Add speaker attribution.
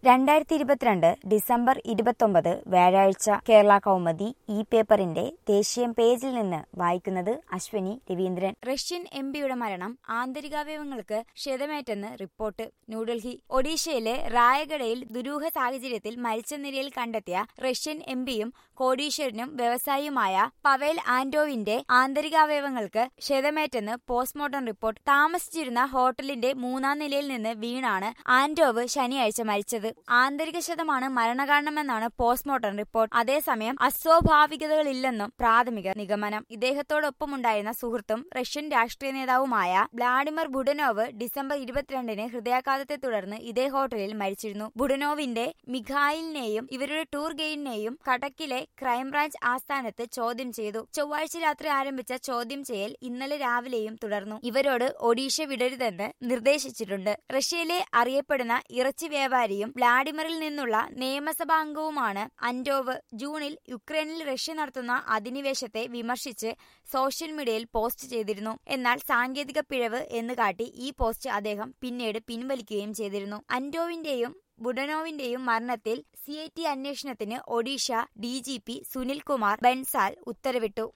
Speaker 1: രണ്ടായിരത്തി ഇരുപത്തിരണ്ട് ഡിസംബർ ഇരുപത്തൊമ്പത് വ്യാഴാഴ്ച കേരള കൗമുദി ഈ പേപ്പറിന്റെ ദേശീയ പേജിൽ നിന്ന് വായിക്കുന്നത് അശ്വനി രവീന്ദ്രൻ റഷ്യൻ എം പിയുടെ മരണം ആന്തരികാവയവങ്ങൾക്ക് ക്ഷതമേറ്റെന്ന് റിപ്പോർട്ട് ന്യൂഡൽഹി ഒഡീഷയിലെ റായഗഡയിൽ ദുരൂഹ സാഹചര്യത്തിൽ മരിച്ച നിലയിൽ കണ്ടെത്തിയ റഷ്യൻ എം പിയും കോടീശ്വരനും വ്യവസായിയുമായ പവേൽ ആന്റോവിന്റെ ആന്തരികാവയവങ്ങൾക്ക് ക്ഷതമേറ്റെന്ന് പോസ്റ്റ്മോർട്ടം റിപ്പോർട്ട് താമസിച്ചിരുന്ന ഹോട്ടലിന്റെ മൂന്നാം നിലയിൽ നിന്ന് വീണാണ് ആന്റോവ് ശനിയാഴ്ച മരിച്ചത് ആന്തരിക ക്ഷതമാണ് മരണകാരണമെന്നാണ് പോസ്റ്റ്മോർട്ടം റിപ്പോർട്ട് അതേസമയം അസ്വാഭാവികതകളില്ലെന്നും പ്രാഥമിക നിഗമനം ഇദ്ദേഹത്തോടൊപ്പമുണ്ടായിരുന്ന സുഹൃത്തും റഷ്യൻ രാഷ്ട്രീയ നേതാവുമായ വ്ളാഡിമിർ ബുഡനോവ് ഡിസംബർ ഇരുപത്തിരണ്ടിന് ഹൃദയാഘാതത്തെ തുടർന്ന് ഇതേ ഹോട്ടലിൽ മരിച്ചിരുന്നു ബുഡനോവിന്റെ മിഖായിലിനെയും ഇവരുടെ ടൂർ ഗൈഡിനെയും കടക്കിലെ ക്രൈംബ്രാഞ്ച് ആസ്ഥാനത്ത് ചോദ്യം ചെയ്തു ചൊവ്വാഴ്ച രാത്രി ആരംഭിച്ച ചോദ്യം ചെയ്യൽ ഇന്നലെ രാവിലെയും തുടർന്നു ഇവരോട് ഒഡീഷ വിടരുതെന്ന് നിർദ്ദേശിച്ചിട്ടുണ്ട് റഷ്യയിലെ അറിയപ്പെടുന്ന ഇറച്ചി വ്യാപാരിയും വ്ളാഡിമിറിൽ നിന്നുള്ള നിയമസഭാംഗവുമാണ് അന്റോവ് ജൂണിൽ യുക്രൈനിൽ റഷ്യ നടത്തുന്ന അധിനിവേശത്തെ വിമർശിച്ച് സോഷ്യൽ മീഡിയയിൽ പോസ്റ്റ് ചെയ്തിരുന്നു എന്നാൽ സാങ്കേതിക പിഴവ് എന്ന് കാട്ടി ഈ പോസ്റ്റ് അദ്ദേഹം പിന്നീട് പിൻവലിക്കുകയും ചെയ്തിരുന്നു അന്റോവിന്റെയും ബുഡനോവിന്റെയും മരണത്തിൽ സി ഐ ടി അന്വേഷണത്തിന് Odisha D G P Sunil Kumar Bansal ഉത്തരവിട്ടു